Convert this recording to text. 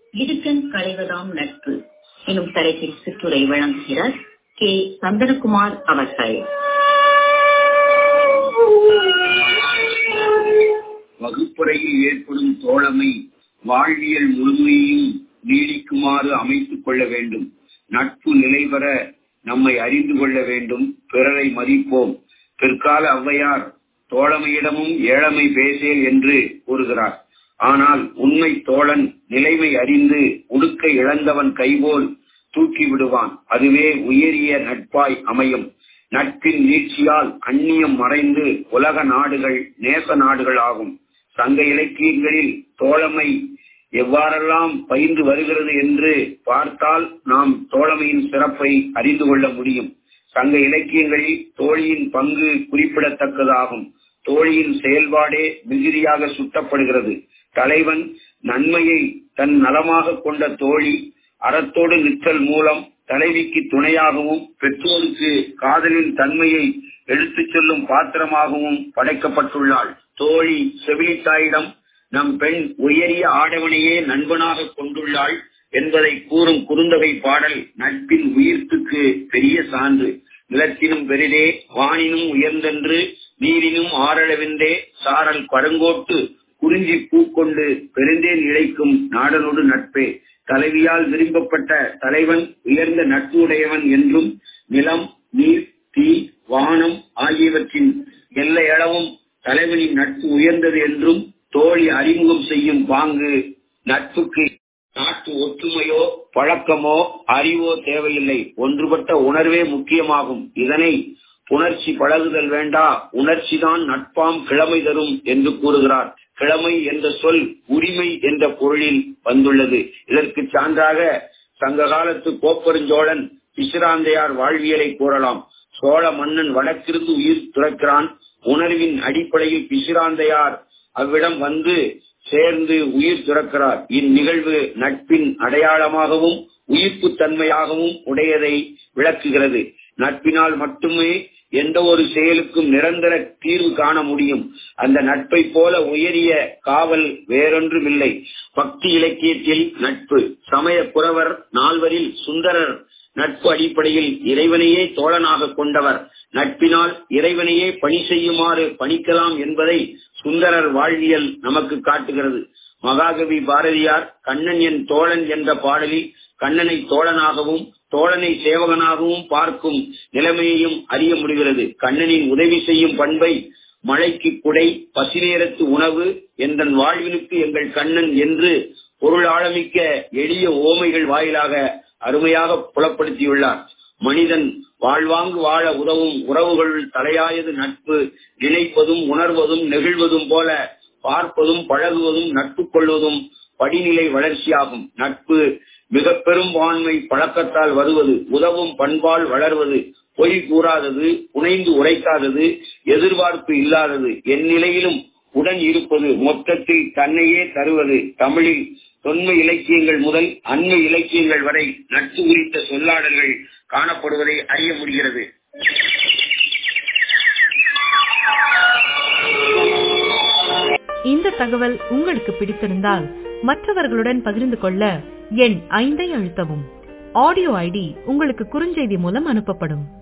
இடுக்கண் களைவதாம் நட்பு எனும் தலைப்பில் சிற்றுரை வழங்குகிறார் கே சந்தனகுமார் அவர்கள் வகுப்பறையில் ஏற்படும் தோழமை வாழ்வியல் முழுமையையும் நீடிக்குமாறு அமைத்துக் கொள்ள வேண்டும் நட்பு நிலைபெற நம்மை அறிந்து கொள்ள வேண்டும் பிறரை மதிப்போம் பிற்கால ஔவையார் தோழமையிடமும் ஏழமை பேசேல் என்று கூறுகிறார் ஆனால் உண்மை தோழன் நிலைமை அறிந்து உடுக்க இழந்தவன் கைபோல் தூக்கி விடுவான் அதுவே உயரிய நட்பாய் அமையும் நட்பின் நீட்சியால் அந்நியம் மறைந்து உலக நாடுகள் நேச நாடுகள் ஆகும் சங்க இலக்கியங்களில் தோழமை எவ்வாறெல்லாம் பயின்று வருகிறது என்று பார்த்தால் நாம் தோழமையின் சிறப்பை அறிந்து கொள்ள முடியும் சங்க இலக்கியங்களில் தோழியின் பங்கு குறிப்பிடத்தக்கதாகும் தோழியின் செயல்பாடே மிகுதியாக சுட்டப்படுகிறது தலைவன் நன்மையை தன் நலமாக கொண்ட தோழி அறத்தோடு நிற்றல் மூலம் தலைவிக்கு துணையாகவும் பெற்றோருக்கு காதலின் தன்மையை எடுத்துச் செல்லும் பாத்திரமாகவும் படைக்கப்பட்டுள்ளாள் தோழி செவிலித்தாயிடம் நம் பெண் உயரிய ஆடவனையே நண்பனாக கொண்டுள்ளாள் என்பதை கூறும் குறுந்தகை பாடல் நட்பின் உயிர்ப்புக்கு பெரிய சான்று நிலத்தினும் பெரிதே வானினும் உயர்ந்தென்று நீரினும் ஆறளவென்றே சாரல் பரங்கோட்டு குறிஞ்சி பூக்கொண்டு பெருந்தேன் இழைக்கும் நாடனோடு நட்பே தலைவியால் விரும்பப்பட்ட தலைவன் உயர்ந்த நட்பு உடையவன் என்றும் நிலம் நீர் தீ வானம் ஆகியவற்றின் எல்லையளவும் தலைவனின் நட்பு உயர்ந்தது என்றும் தோழி அறிமுகம் செய்யும் பாங்கு நட்புக்கு நாட்டு ஒற்றுமையோ பழக்கமோ அறிவோ தேவையில்லை ஒன்றுபட்ட உணர்வே முக்கியமாகும் இதனை புணர்ச்சி பழகுதல் வேண்டா உணர்ச்சிதான் நட்பாம் கிழமை தரும் என்று கூறுகிறார் கிழமை என்ற சொல் உரிமை என்ற பொருளில் வந்துள்ளது இதற்கு சான்றாக சங்க காலத்து கோப்பெருஞ்சோழன் பிசிராந்தையார் வாழ்வியலை கூறலாம் சோழ மன்னன் வடக்கிருந்து உயிர் துறக்கிறான் உணர்வின் அடிப்படையில் பிசிராந்தையார் அவ்விடம் வந்து சேர்ந்து உயிர் துறக்கிறார் இந்நிகழ்வு நட்பின் அடையாளமாகவும் உயிர்ப்பு தன்மையாகவும் உடையதை விளக்குகிறது நட்பினால் மட்டுமே எந்த ஒரு செயலுக்கும் நிரந்தர தீர்வு காண முடியும் அந்த நட்பை போல உயரிய காவல் வேறொன்றுமில்லை பக்தி இலக்கியத்தில் நட்பு சமய புறவர் நால்வரில் சுந்தரர் நட்பு அடிப்படையில் இறைவனையே தோழனாக கொண்டவர் நட்பினால் இறைவனையே பணி செய்யுமாறு பணிக்கலாம் என்பதை சுந்தரர் வாழ்வியல் நமக்கு காட்டுகிறது மகாகவி பாரதியார் கண்ணன் என் தோழன் என்ற பாடலில் கண்ணனை தோழனாகவும் தோழனை சேவகனாகவும் பார்க்கும் நிலைமையையும் அறிய முடிகிறது கண்ணனின் உதவி செய்யும் பண்பை மழைக்கு குடை பசிநேரத்து உணவு என்ற வாழ்வினுக்கு எங்கள் கண்ணன் என்று பொருள் ஆழமிக்க எளிய ஓமைகள் வாயிலாக அருமையாக புலப்படுத்தியுள்ளார் மனிதன் வாழ்வாங்கு வாழ உதவும் உறவுகள் தலையாயது நட்பு நினைப்பதும் உணர்வதும் நெகிழ்வதும் போல பார்ப்பதும் பழகுவதும் நட்பு கொள்வதும் படிநிலை வளர்ச்சியாகும் நட்பு மிக பெரும் வான்மை பழக்கத்தால் வருவது உதவும் பண்பால் வளர்வது பொய் கூறாதது புனைந்து உரைக்காதது எதிர்பார்ப்பு இல்லாதது எந்நிலையிலும் உடன் இருப்பது மொத்தத்தில் தன்னையே தருவது தமிழில் தொன்மை இலக்கியங்கள் முதல் அண்மை இலக்கியங்கள் வரை நட்பு குறித்த சொல்லாடல்கள் காணப்படுவதை அறிய முடிகிறது இந்த தகவல் உங்களுக்கு பிடித்திருந்தால் மற்றவர்களுடன் பகிர்ந்து கொள்ள எண் ஐந்தை அழுத்தவும் ஆடியோ ஐடி உங்களுக்கு குறுஞ்செய்தி மூலம் அனுப்பப்படும்